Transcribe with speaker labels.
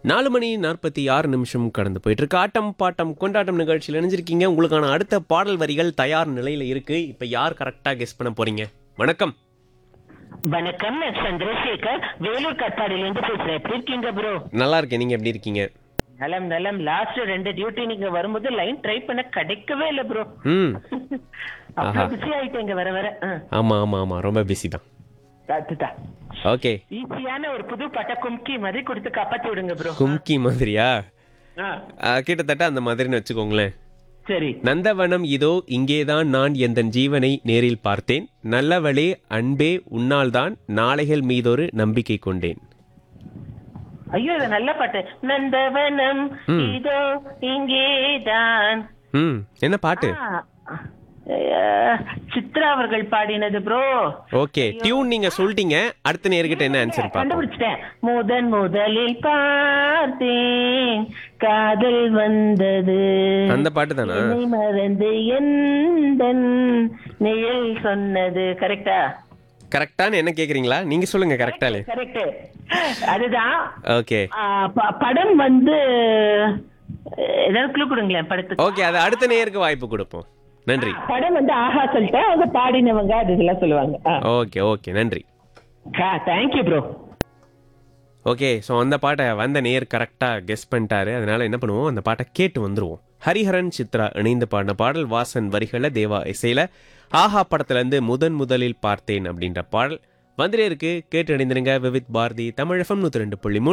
Speaker 1: நாலு மணி நாற்பத்தி ஆறு நிமிஷம் கடந்து போயிட்டு இருக்கு ஆட்டம் பாட்டம் கொண்டாட்டம் நிகழ்ச்சியில் இணைஞ்சிருக்கீங்க உங்களுக்கான அடுத்த பாடல் வரிகள் தயார் நிலையில இருக்கு இப்ப யார் கரெக்டா கெஸ் பண்ண போறீங்க வணக்கம்
Speaker 2: வணக்கம் நான் சந்திரசேகர் வேலூர் கட்பாடியில இருந்து பேசுறேன் எப்படி இருக்கீங்க ப்ரோ
Speaker 1: நல்லா இருக்கேன் நீங்க எப்படி இருக்கீங்க
Speaker 2: நலம் நலம் லாஸ்ட் ரெண்டு டியூட்டி நீங்க வரும்போது லைன் ட்ரை பண்ண கிடைக்கவே இல்ல ப்ரோ
Speaker 1: ம் ஆஹா.
Speaker 2: அப்புறம் பிஸி ஆயிட்டேங்க வர வர ஆ,
Speaker 1: ஆமா ஆமா ஆமா ரொம்ப பிஸி தான்
Speaker 2: அதுதான்
Speaker 1: ஓகே
Speaker 2: ஈஸியான ஒரு புது பட்ட கும்கி மாதிரி கொடுத்து காப்பாத்தி விடுங்க ப்ரோ
Speaker 1: கும்கி மாதிரியா ஆ, கிட்டத்தட்ட அந்த மாதிரின்னு வச்சுக்கோங்களேன்
Speaker 2: சரி
Speaker 1: நந்தவனம் இதோ இங்கேதான் நான் எந்தன் ஜீவனை நேரில் பார்த்தேன் நல்லவளே அன்பே உன்னால்தான் நாளைகள் மீதொரு நம்பிக்கை கொண்டேன்
Speaker 2: ஐயோ இது நல்ல பாட்டு நந்தவனம்
Speaker 1: ம்.
Speaker 2: இதோ இங்கேதான்
Speaker 1: ம் என்ன பாட்டு
Speaker 2: ஆ, அஹ், சித்ரா அவர்கள் பாடினது ப்ரோ
Speaker 1: ஓகே டியூன் நீங்க சொல்லிட்டீங்க அடுத்த நேர்கிட்ட என்ன ஆன்சர் பார்ப்போம்
Speaker 2: கண்டுபிடிச்சிட்டேன் முதன் முதலில் பார்த்தேன் காதல் வந்தது
Speaker 1: அந்த பாட்டு தானா
Speaker 2: என்னை மறந்து எந்தன் நிழல் சொன்னது கரெக்டா
Speaker 1: கரெக்டான்னு என்ன கேக்குறீங்களா நீங்க சொல்லுங்க கரெக்டாலே
Speaker 2: கரெக்ட் அதுதான்
Speaker 1: ஓகே
Speaker 2: ஆ, ப- படம் வந்து ஏதாவது குழு கொடுங்களேன் படத்துக்கு
Speaker 1: ஓகே அது அடுத்த நேருக்கு வாய்ப்பு கொடுப்போம் நன்றி
Speaker 2: படம் வந்து ஆஹா சொல்லிட்டேன் அவங்க பாடினவங்க அது இதெல்லாம் சொல்லுவாங்க
Speaker 1: ஓகே ஓகே நன்றி
Speaker 2: தேங்க்யூ ப்ரோ
Speaker 1: ஓகே ஸோ அந்த பாட்டை வந்த நேர் கரெக்டாக கெஸ் பண்ணிட்டாரு அதனால என்ன பண்ணுவோம் அந்த பாட்டை கேட்டு வந்துருவோம் ஹரிஹரன் சித்ரா இணைந்து பாடின பாடல் வாசன் வரிகளை தேவா இசையில ஆஹா படத்துலேருந்து முதன் முதலில் பார்த்தேன் அப்படின்ற பாடல் வந்துட்டே இருக்கு கேட்டு இணைந்திருங்க விவித் பாரதி தமிழ் எஃப்எம் நூற்றி ரெண்டு புள்ளி மூணு